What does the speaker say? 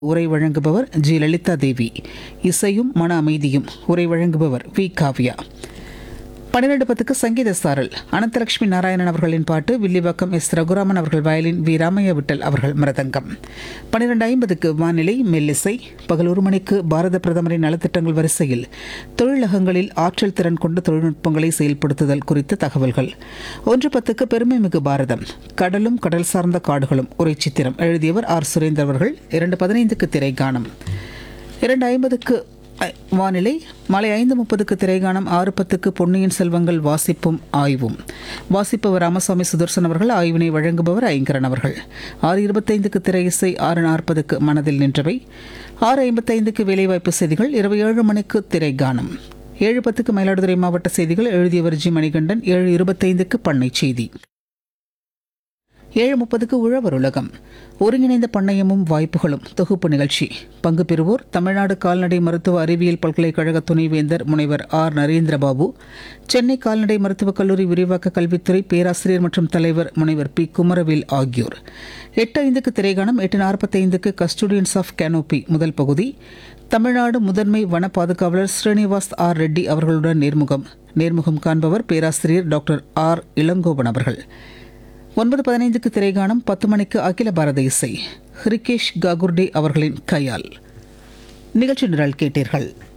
உரை வழங்குபவர் ஜி லலிதா தேவி இசையும் மன அமைதியும் உரை வழங்குபவர் வி காவ்யா பன்னிரண்டு பத்துக்கு சங்கீத சாரல் அனந்தலட்சுமி நாராயணன் அவர்களின் பாட்டு வில்லிவாக்கம் எஸ் ரகுராமன் அவர்கள் வயலின் வி ராமையா விட்டல் அவர்கள் மிருதங்கம் பன்னிரண்டு ஐம்பதுக்கு வானிலை மெல்லிசை பகல் ஒரு மணிக்கு பாரத பிரதமரின் நலத்திட்டங்கள் வரிசையில் தொழிலகங்களில் ஆற்றல் திறன் கொண்ட தொழில்நுட்பங்களை செயல்படுத்துதல் குறித்த தகவல்கள் ஒன்று பத்துக்கு பெருமைமிகு பாரதம் கடலும் கடல் சார்ந்த காடுகளும் உரை சித்திரம் எழுதியவர் ஆர் சுரேந்தர் அவர்கள் இரண்டு பதினைந்துக்கு திரைக்காணம் இரண்டு ஐம்பதுக்கு ஐ- வானிலை மாலை ஐந்து முப்பதுக்கு திரைகாணம் ஆறு பத்துக்கு பொன்னியின் செல்வங்கள் வாசிப்பும் ஆய்வும் வாசிப்பவர் ராமசாமி சுதர்சன் அவர்கள் ஆய்வினை வழங்குபவர் ஐங்கரன் அவர்கள் ஆறு இருபத்தைந்துக்கு திரை இசை ஆறு நாற்பதுக்கு மனதில் நின்றவை ஆறு ஐம்பத்தைந்துக்கு வேலைவாய்ப்பு செய்திகள் இரவு ஏழு மணிக்கு திரைகாணம் ஏழு பத்துக்கு மயிலாடுதுறை மாவட்ட செய்திகள் எழுதியவர் ஜி மணிகண்டன் ஏழு இருபத்தைந்துக்கு பண்ணை செய்தி ஏழு முப்பதுக்கு உழவர் உலகம் ஒருங்கிணைந்த பண்ணையமும் வாய்ப்புகளும் தொகுப்பு நிகழ்ச்சி பங்கு பெறுவோர் தமிழ்நாடு கால்நடை மருத்துவ அறிவியல் பல்கலைக்கழக துணைவேந்தர் முனைவர் ஆர் நரேந்திரபாபு சென்னை கால்நடை மருத்துவக் கல்லூரி விரிவாக்க கல்வித்துறை பேராசிரியர் மற்றும் தலைவர் முனைவர் பி குமரவேல் ஆகியோர் எட்டு ஐந்துக்கு திரைகாணம் எட்டு நாற்பத்தைந்துக்கு கஸ்டோடியன்ஸ் ஆஃப் கேனோபி முதல் பகுதி தமிழ்நாடு முதன்மை வன பாதுகாவலர் ஸ்ரீனிவாஸ் ஆர் ரெட்டி அவர்களுடன் நேர்முகம் நேர்முகம் காண்பவர் பேராசிரியர் டாக்டர் ஆர் இளங்கோவன் அவர்கள் ஒன்பது பதினைந்துக்கு திரைகாணம் பத்து மணிக்கு அகில பாரத இசை ஹிரிகேஷ் காகுர்டே அவர்களின் கையால் நிகழ்ச்சி நிரல் கேட்டீர்கள்